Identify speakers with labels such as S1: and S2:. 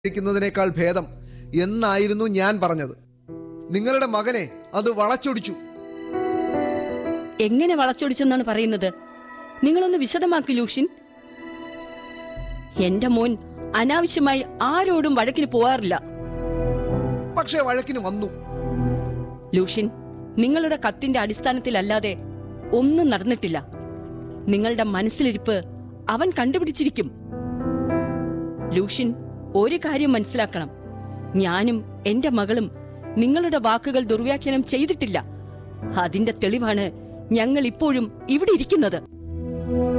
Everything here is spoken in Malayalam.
S1: കഴിക്കുന്നതിനേക്കാൾ ഭേദം എന്നായിരുന്നു ഞാൻ പറഞ്ഞത് നിങ്ങളുടെ മകനെ അത് വളച്ചൊടിച്ചു
S2: എങ്ങനെ വളച്ചൊടിച്ചെന്നാണ് പറയുന്നത് നിങ്ങളൊന്ന് വിശദമാക്കി ലൂഷിൻ എന്റെ മോൻ അനാവശ്യമായി ആരോടും വഴക്കിന് പോവാറില്ല
S1: പക്ഷേ വഴക്കിന് വന്നു
S2: ലൂഷിൻ നിങ്ങളുടെ കത്തിന്റെ അടിസ്ഥാനത്തിലല്ലാതെ ഒന്നും നടന്നിട്ടില്ല നിങ്ങളുടെ മനസ്സിലിരിപ്പ് അവൻ കണ്ടുപിടിച്ചിരിക്കും ലൂഷിൻ ഒരു കാര്യം മനസ്സിലാക്കണം ഞാനും എന്റെ മകളും നിങ്ങളുടെ വാക്കുകൾ ദുർവ്യാഖ്യാനം ചെയ്തിട്ടില്ല അതിന്റെ തെളിവാണ് ഞങ്ങൾ ഇപ്പോഴും ഇവിടെ ഇരിക്കുന്നത്